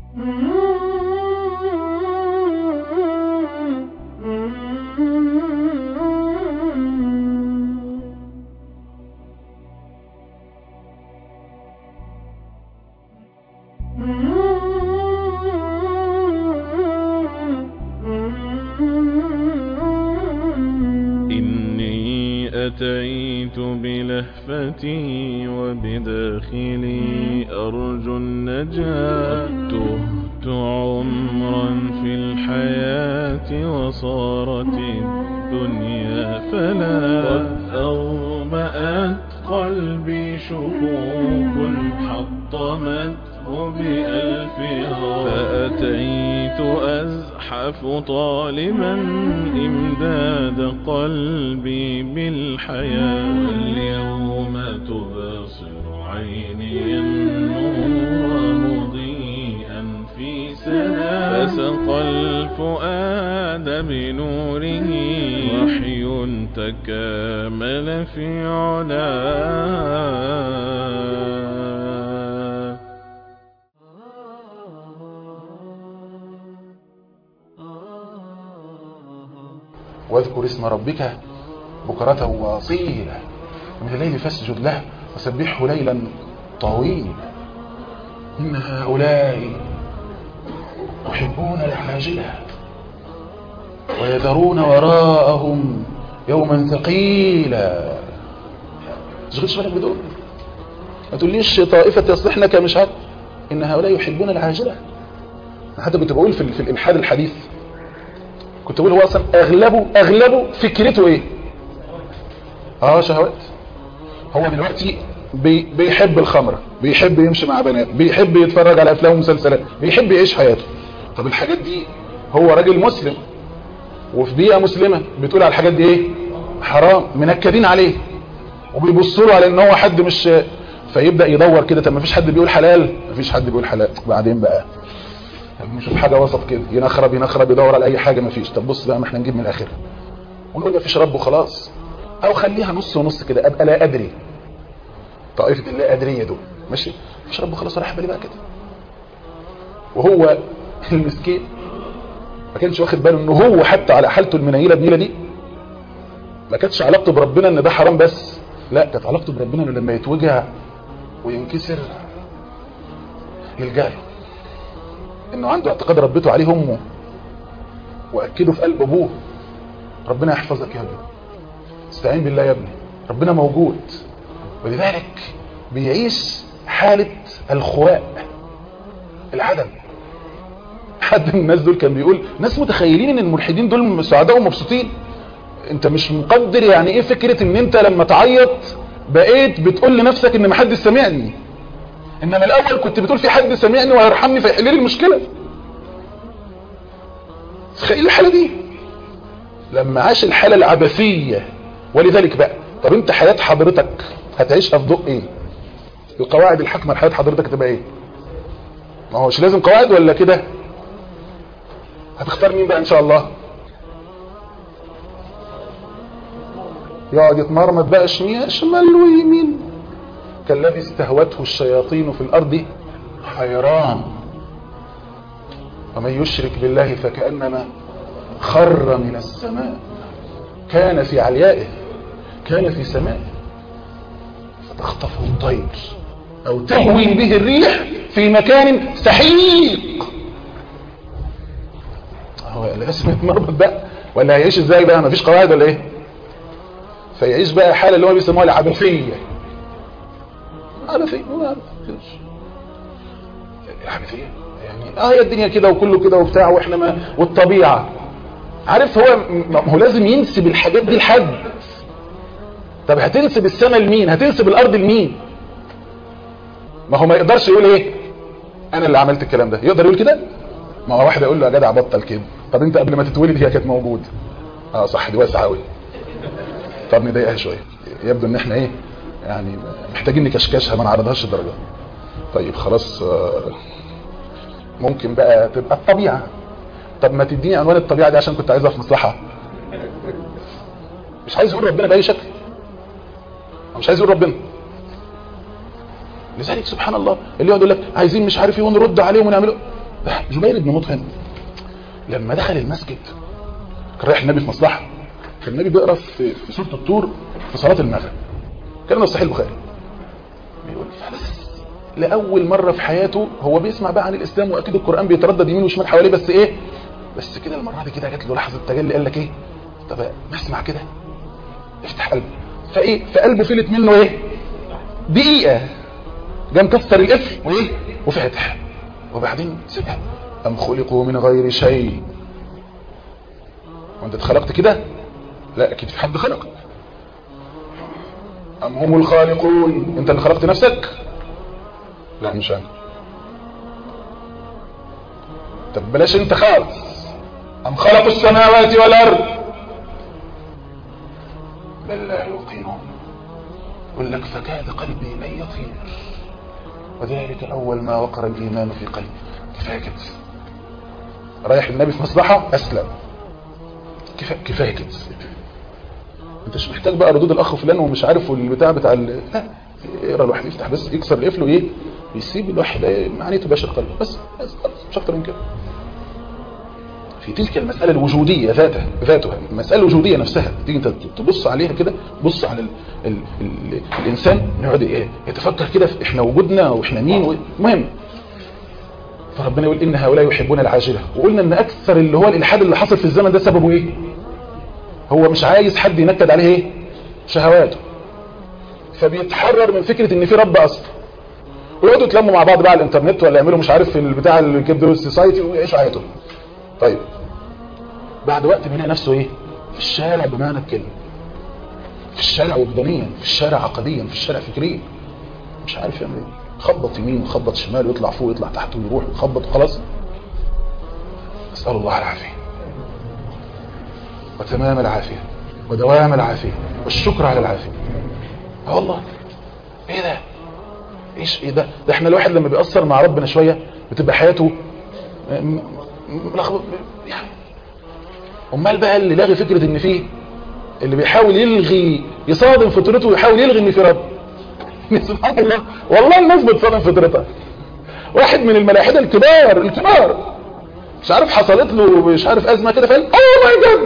إني أتيت بلهفتي وبداخلي أرجو النجاة تهت عمرا في الحياة وصارت الدنيا فلا قد أغمأت قلبي شكوك حطمته بألفها فأتيت أزحف طالبا إمداد قلبي بالحياة اليوم تبصر عيني النور مضيئا في سنة فسقى الفؤاد بنوره وحي تكامل في علاه واذكر اسم ربك بكرة وأصيلا ومن الليل فاسجد له وسبحه ليلا طويلا إن هؤلاء يحبون العاجلة ويذرون وراءهم يوما ثقيلا تشغلش بالك بدول ما تقوليش طائفة يصلحنك مش عارف إن هؤلاء يحبون العاجلة حتى كنت بقول في, في الإلحاد الحديث كنت بقول هو اصلا اغلبه اغلبه فكرته ايه اه شهوات هو دلوقتي بي بيحب الخمرة بيحب يمشي مع بنات بيحب يتفرج على افلام ومسلسلات بيحب يعيش حياته طب الحاجات دي هو راجل مسلم وفي بيئة مسلمة بتقول على الحاجات دي ايه حرام منكدين عليه وبيبصوا له على ان هو حد مش فيبدأ يدور كده طب ما فيش حد بيقول حلال ما فيش حد بيقول حلال بعدين بقى طب نشوف حاجة وسط كده ينخرب ينخرب يدور على اي حاجة مفيش طب بص بقى ما احنا نجيب من الاخر ونقول مفيش رب وخلاص او خليها نص ونص كده ابقى لا ادري طائفة اللا ادرية دول ماشي مفيش رب وخلاص راح بالي بقى كده وهو المسكين ما كانش واخد باله ان هو حتى على حالته المنيلة بنيلة دي ما كانتش علاقته بربنا ان ده حرام بس لا كانت علاقته بربنا انه لما يتوجع وينكسر يلجأ له انه عنده اعتقاد ربته عليه امه واكده في قلب ابوه ربنا يحفظك يا ابني استعين بالله يا ابني ربنا موجود ولذلك بيعيش حالة الخواء العدم حد من الناس دول كان بيقول ناس متخيلين ان الملحدين دول سعداء ومبسوطين انت مش مقدر يعني ايه فكرة ان انت لما تعيط بقيت بتقول لنفسك ان محدش سامعني انما الاول كنت بتقول في حد سامعني وهيرحمني فيحل لي المشكله تخيل الحاله دي لما عاش الحاله العبثيه ولذلك بقى طب انت حياه حضرتك هتعيشها في ضوء ايه القواعد الحاكمه لحياه حضرتك تبقى ايه ما هوش لازم قواعد ولا كده هتختار مين بقى ان شاء الله يقعد يتمرمط بقى شمال شمال ويمين كالذي استهوته الشياطين في الأرض حيران ومن يشرك بالله فكأنما خر من السماء كان في عليائه كان في سمائه فتخطفه الطير أو تهوي به الريح في مكان سحيق هو لازم يتمرمط بقى ولا هيعيش ازاي بقى مفيش قواعد ولا ايه فيعيش بقى حالة اللي هو بيسموها العبثية عبثية هو عبثية العبثية يعني اه هي الدنيا كده وكله كده وبتاع واحنا ما والطبيعة عارف هو هو لازم ينسب الحاجات دي لحد طب هتنسب السماء لمين هتنسب الارض لمين ما هو ما يقدرش يقول ايه انا اللي عملت الكلام ده يقدر يقول كده ما هو واحد يقول له يا جدع بطل كده طب انت قبل ما تتولد هي كانت موجوده اه صح دي واسعه قوي طب نضايقها شويه يبدو ان احنا ايه يعني محتاجين نكشكشها ما نعرضهاش الدرجه طيب خلاص ممكن بقى تبقى الطبيعه طب ما تديني عنوان الطبيعه دي عشان كنت عايزها في مصلحه مش عايز يقول ربنا باي شكل مش عايز يقول ربنا لذلك سبحان الله اللي يقعد يقول لك عايزين مش عارف ايه ونرد عليهم ونعمله جبير بن مطعم لما دخل المسجد كان رايح النبي في مصلحه كان النبي بيقرا في في سوره الطور في صلاه المغرب كلام صحيح البخاري بيقول فبس لاول مره في حياته هو بيسمع بقى عن الاسلام واكيد القران بيتردد يمين وشمال حواليه بس ايه بس كده المره دي كده جات له لحظه تجلي قال لك ايه طب ما اسمع كده افتح قلبه فايه فقلبه فلت منه ايه دقيقه جه مكسر القفل وايه وفتح وبعدين سيبها ام خلقوا من غير شيء وانت اتخلقت كده لا اكيد في حد خلقك ام هم الخالقون انت اللي خلقت نفسك لا مش انا طب بلاش انت خالص ام خلقوا السماوات والارض بل لا يوقنون يقول لك فكاد قلبي ان يطير وذلك اول ما وقر الايمان في قلبي كفايه كده رايح النبي في مصلحه اسلم كفايه كفايه كده انت مش محتاج بقى ردود الاخ فلان ومش عارف والبتاع بتاع ال... لا يقرا الواحد يفتح بس يكسر القفل وايه يسيب الواحد معانيه تباشر قلبه بس بس مش اكتر من كده في تلك المسألة الوجودية ذاتها ذاتها المسألة الوجودية نفسها تيجي انت تبص عليها كده بص على ال ال ال الإنسان يقعد ايه يتفكر كده في احنا وجودنا واحنا مين مهم فربنا يقول إن هؤلاء يحبون العاجلة وقلنا إن أكثر اللي هو الإلحاد اللي حصل في الزمن ده سببه إيه هو مش عايز حد ينكد عليه إيه شهواته فبيتحرر من فكرة إن في رب أصلا ويقعدوا يتلموا مع بعض بقى على الانترنت ولا يعملوا مش عارف في البتاع الكبد سوسايتي ويعيشوا حياتهم طيب بعد وقت بيلاقي نفسه ايه في الشارع بمعنى الكلمه في الشارع وجدانيا في الشارع عقديا في الشارع فكريا مش عارف يعمل ايه خبط يمين وخبط شمال ويطلع فوق ويطلع تحت ويروح ويخبط وخلاص اسال الله العافيه وتمام العافيه ودوام العافيه والشكر على العافيه اه والله ايه ده ايش ايه ده ده احنا الواحد لما بيأثر مع ربنا شويه بتبقى حياته ملخبط يعني امال بقى اللي لاغي فكرة ان فيه اللي بيحاول يلغي يصادم فطرته ويحاول يلغي ان في رب سبحان الله والله الناس بتصادم فطرتها واحد من الملاحدة الكبار الكبار مش عارف حصلت له مش عارف ازمة كده فقال اوه ماي جاد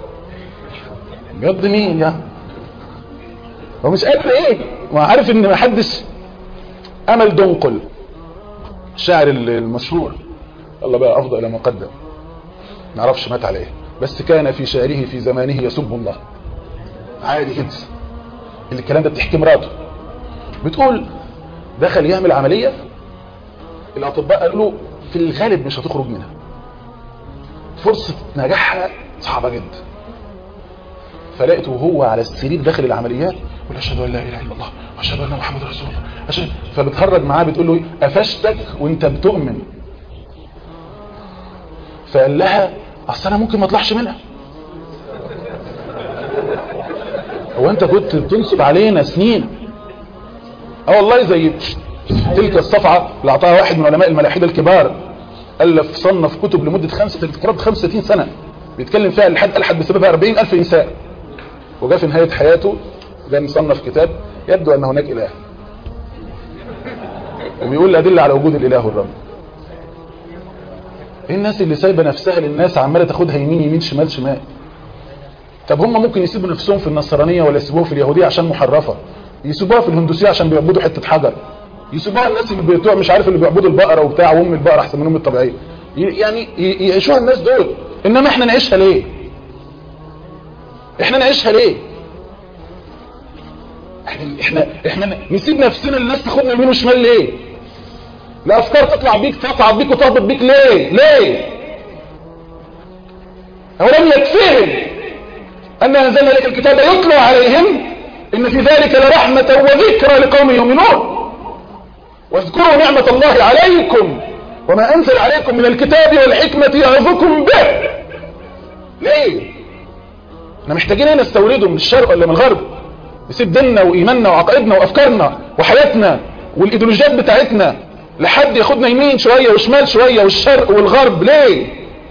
بجد مين يعني هو مش قادر ايه ما عارف ان ما حدش امل دنقل الشاعر المشهور الله بقى افضل الى مقدم ما نعرفش مات على ايه بس كان في شعره في زمانه يسب الله عادي كده الكلام ده بتحكي مراته بتقول دخل يعمل عملية الاطباء قالوا له في الغالب مش هتخرج منها فرصة نجاحها صعبة جدا فلقيته وهو على السرير داخل العمليات يقول اشهد ان لا اله الا الله واشهد ان محمد رسول الله أشهد فبتهرج معاه بتقول له قفشتك وانت بتؤمن فقال لها اصل انا ممكن ما اطلعش منها هو انت كنت بتنصب علينا سنين اه والله زي تلك الصفعة اللي اعطاها واحد من علماء الملاحدة الكبار الف صنف كتب لمدة خمسة قرابة 65 سنة بيتكلم فيها الحد الحد بسببها 40 الف انسان وجاء في نهاية حياته جاء مصنف كتاب يبدو ان هناك اله وبيقول الادلة على وجود الاله والرب ايه الناس اللي سايبه نفسها للناس عماله تاخدها يمين يمين شمال شمال طب هم ممكن يسيبوا نفسهم في النصرانيه ولا يسيبوها في اليهوديه عشان محرفه يسيبوها في الهندوسيه عشان بيعبدوا حته حجر يسيبوها الناس اللي بتوع مش عارف اللي بيعبدوا البقره وبتاع وام البقره احسن من ام الطبيعيه يعني يعيشوها الناس دول انما احنا نعيشها ليه احنا نعيشها ليه احنا احنا احنا نسيب نفسنا للناس تاخدنا يمين وشمال ليه الافكار تطلع بيك تصعد بيك وتهبط بيك ليه ليه اولم يكفيهم ان انزلنا لك الكتاب يتلو عليهم ان في ذلك لرحمة وذكرى لقوم يؤمنون واذكروا نعمة الله عليكم وما انزل عليكم من الكتاب والحكمة يعظكم به ليه احنا محتاجين هنا نستورده من الشرق ولا من الغرب نسيب ديننا وايماننا وعقائدنا وافكارنا وحياتنا والايديولوجيات بتاعتنا لحد ياخدنا يمين شوية وشمال شوية والشرق والغرب ليه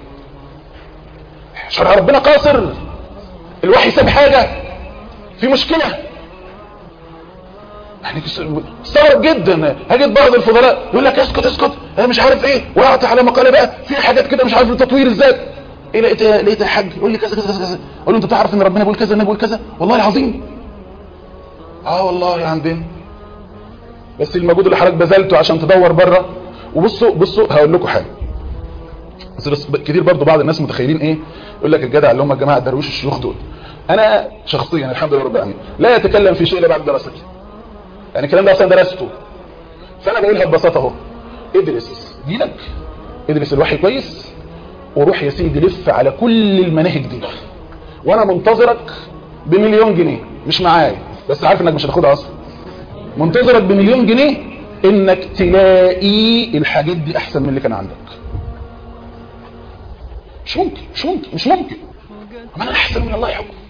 شرع ربنا قاصر الوحي ساب حاجة في مشكلة يعني استغرب جدا هجد بعض الفضلاء يقول لك اسكت اسكت انا مش عارف ايه وقعت على مقاله بقى في حاجات كده مش عارف لتطوير الذات ايه لقيت لقيت يا حاج يقول لي كذا كذا كذا كذا اقول له انت تعرف ان ربنا بيقول كذا النبي بيقول كذا والله العظيم اه والله يا عم بين بس المجهود اللي حضرتك بذلته عشان تدور بره وبصوا بصوا هقول لكم حاجه بس بس كتير برضو بعض الناس متخيلين ايه يقول لك الجدع اللي هم الجماعه الدرويش الشيوخ دول انا شخصيا الحمد لله رب العالمين لا يتكلم في شيء الا بعد دراستي يعني الكلام ده اصلا درسته فانا بقولها ببساطه اهو ادرس دينك ادرس الوحي كويس وروح يا سيدي لف على كل المناهج دي وانا منتظرك بمليون جنيه مش معايا بس عارف انك مش هتاخدها اصلا منتظرك بمليون جنيه انك تلاقي الحاجات دي احسن من اللي كان عندك مش ممكن مش ممكن مش ممكن ما انا احسن من الله يحكم